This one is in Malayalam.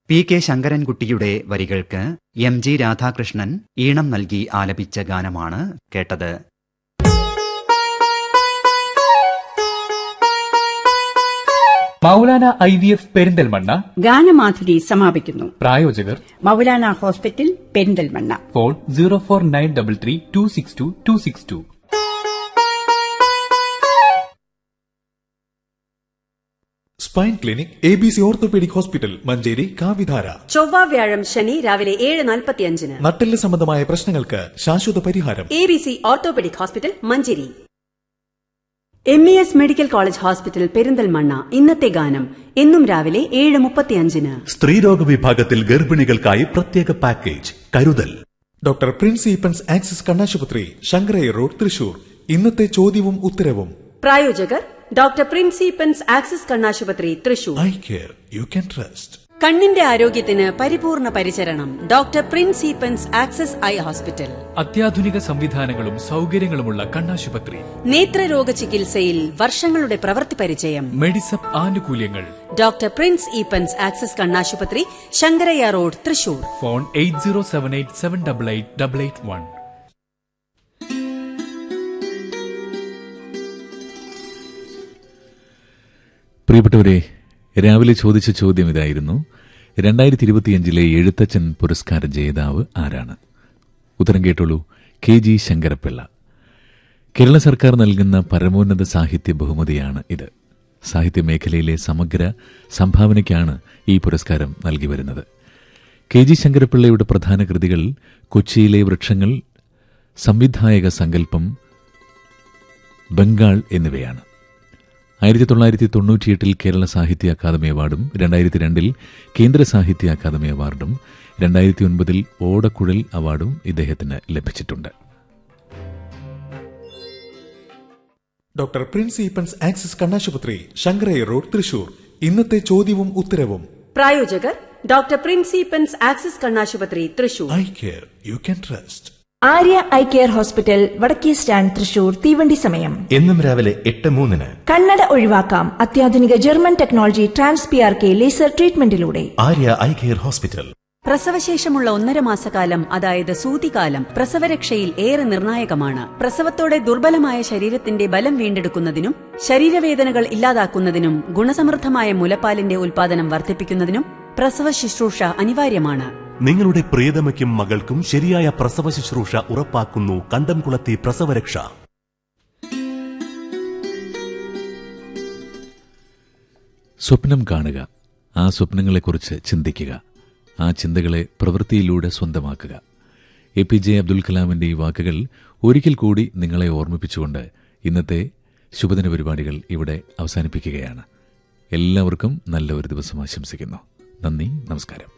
പി കെ ശങ്കരൻകുട്ടിയുടെ വരികൾക്ക് എം ജി രാധാകൃഷ്ണൻ ഈണം നൽകി ആലപിച്ച ഗാനമാണ് കേട്ടത് Moulana I V F Perinthalmanna ഗാനമാധുരി സമാപിക്കുന്നു പ്രായോജകർ Moulana hospital Perinthalmanna phone zero four nine double three two six two two six two spine clinic A B C orthopaedic hospital Manjeri കാവിധാര ചൊവ്വ വ്യാഴം ശനി രാവിലെ ഏഴ് നാൽപ്പത്തിയഞ്ചിന് നട്ടെല്ല് സംബന്ധമായ പ്രശ്നങ്ങൾക്ക് ശാശ്വത പരിഹാരം A B C orthopaedic hospital Manjeri M E S medical college hospital Perinthalmanna ഇന്നത്തെ ഗാനം എന്നും രാവിലെ ഏഴ് മുപ്പത്തിയഞ്ചിന് സ്ത്രീരോഗ വിഭാഗത്തിൽ ഗർഭിണികൾക്കായി പ്രത്യേക പാക്കേജ് കരുതൽ ഡോക്ടർ പ്രിൻസ് ഈപ്പൻസ് ആക്സിസ് കണ്ണാശുപത്രി ശങ്കരയ്യ റോഡ് തൃശൂർ ഇന്നത്തെ ചോദ്യവും ഉത്തരവും പ്രായോജകർ ഡോക്ടർ പ്രിൻസിപ്പൻസ് ആക്സിസ് കണ്ണാശുപത്രി Thrissur eye care you can trust കണ്ണിന്റെ ആരോഗ്യത്തിന് പരിപൂർണ പരിചരണം ഡോക്ടർ പ്രിൻസിപ്പൻസ് ആക്സിസ് ഐ ഹോസ്പിറ്റൽ അത്യാധുനിക സംവിധാനങ്ങളും സൗകര്യങ്ങളുമുള്ള കണ്ണാശുപത്രി നേത്രരോഗ ചികിത്സയിൽ വർഷങ്ങളുടെ പ്രവൃത്തി പരിചയം മെഡിസപ്പ് ആനുകൂല്യങ്ങൾ ഡോക്ടർ പ്രിൻസ് ഈപ്പൻസ് ആക്സിസ് കണ്ണാശുപത്രി Sankaraiya road Thrissur phone eight zero seven eight seven double eight double eight one പ്രിയപ്പെട്ടവരെ രാവിലെ ചോദിച്ച ചോദ്യം ഇതായിരുന്നു രണ്ടായിരത്തി ഇരുപത്തിയഞ്ചിലെ എഴുത്തച്ഛൻ പുരസ്കാര ജേതാവ് ആരാണ് ഉത്തരം കേട്ടോളൂ കെ ജി ശങ്കരപ്പിള്ള കേരള സർക്കാർ നൽകുന്ന പരമോന്നത സാഹിത്യ ബഹുമതിയാണ് ഇത് സാഹിത്യ മേഖലയിലെ സമഗ്ര സംഭാവനയ്ക്കാണ് ഈ പുരസ്കാരം നൽകി വരുന്നത് കെ ജി ശങ്കരപ്പിള്ളയുടെ പ്രധാന കൃതികൾ കൊച്ചിയിലെ വൃക്ഷങ്ങൾ സംവിധായക സങ്കല്പം ബംഗാൾ എന്നിവയാണ് ആയിരത്തി തൊള്ളായിരത്തി തൊണ്ണൂറ്റിയെട്ടിൽ കേരള സാഹിത്യ അക്കാദമി അവാർഡും രണ്ടായിരത്തി രണ്ടിൽ കേന്ദ്ര സാഹിത്യ അക്കാദമി അവാർഡും രണ്ടായിരത്തി ഒൻപതിൽ ഓടക്കുഴൽ അവാർഡും ഇദ്ദേഹത്തിന് ലഭിച്ചിട്ടുണ്ട് ഡോക്ടർ പ്രിൻസ് ഈപ്പൻസ് ആക്സിസ് കണ്ണാശുപത്രി ശങ്കരയ്യ റോഡ് തൃശൂർ ഇന്നത്തെ ചോദ്യവും ഉത്തരവും പ്രായോജകർ ഡോക്ടർ പ്രിൻസിപ്പൻസ് ആക്സിസ് കണ്ണാശുപത്രി Thrissur eye care you can trust Arya eye care hospital വടക്കേ സ്റ്റാൻഡ് തൃശൂർ തീവണ്ടി സമയം എന്നും രാവിലെ എട്ട് മൂന്നിന് കണ്ണട ഒഴിവാക്കാം അത്യാധുനിക German technology trans P R K laser ട്രീറ്റ്മെന്റിലൂടെ ആര്യ ഐ കെയർ ഹോസ്പിറ്റൽ പ്രസവശേഷമുള്ള ഒന്നര മാസക്കാലം അതായത് സൂതികാലം പ്രസവരക്ഷയിൽ ഏറെ നിർണായകമാണ് പ്രസവത്തോടെ ദുർബലമായ ശരീരത്തിന്റെ ബലം വീണ്ടെടുക്കുന്നതിനും ശരീരവേദനകൾ ഇല്ലാതാക്കുന്നതിനും ഗുണസമൃദ്ധമായ മുലപ്പാലിന്റെ ഉൽപാദനം വർദ്ധിപ്പിക്കുന്നതിനും പ്രസവ ശുശ്രൂഷ അനിവാര്യമാണ് നിങ്ങളുടെ പ്രിയതമയ്ക്കും മകൾക്കും ശരിയായ പ്രസവ ശുശ്രൂഷ ഉറപ്പാക്കുന്നു കണ്ടംകുളത്തി പ്രസവരക്ഷ സ്വപ്നം കാണുക ആ സ്വപ്നങ്ങളെക്കുറിച്ച് ചിന്തിക്കുക ആ ചിന്തകളെ പ്രവൃത്തിയിലൂടെ സ്വന്തമാക്കുക എ പി ജെ അബ്ദുൽ കലാമിന്റെ ഈ വാക്കുകൾ ഒരിക്കൽ കൂടി നിങ്ങളെ ഓർമ്മിപ്പിച്ചുകൊണ്ട് ഇന്നത്തെ ശുഭദിന പരിപാടികൾ ഇവിടെ അവസാനിപ്പിക്കുകയാണ് എല്ലാവർക്കും നല്ല ഒരു ദിവസം ആശംസിക്കുന്നു നന്ദി നമസ്കാരം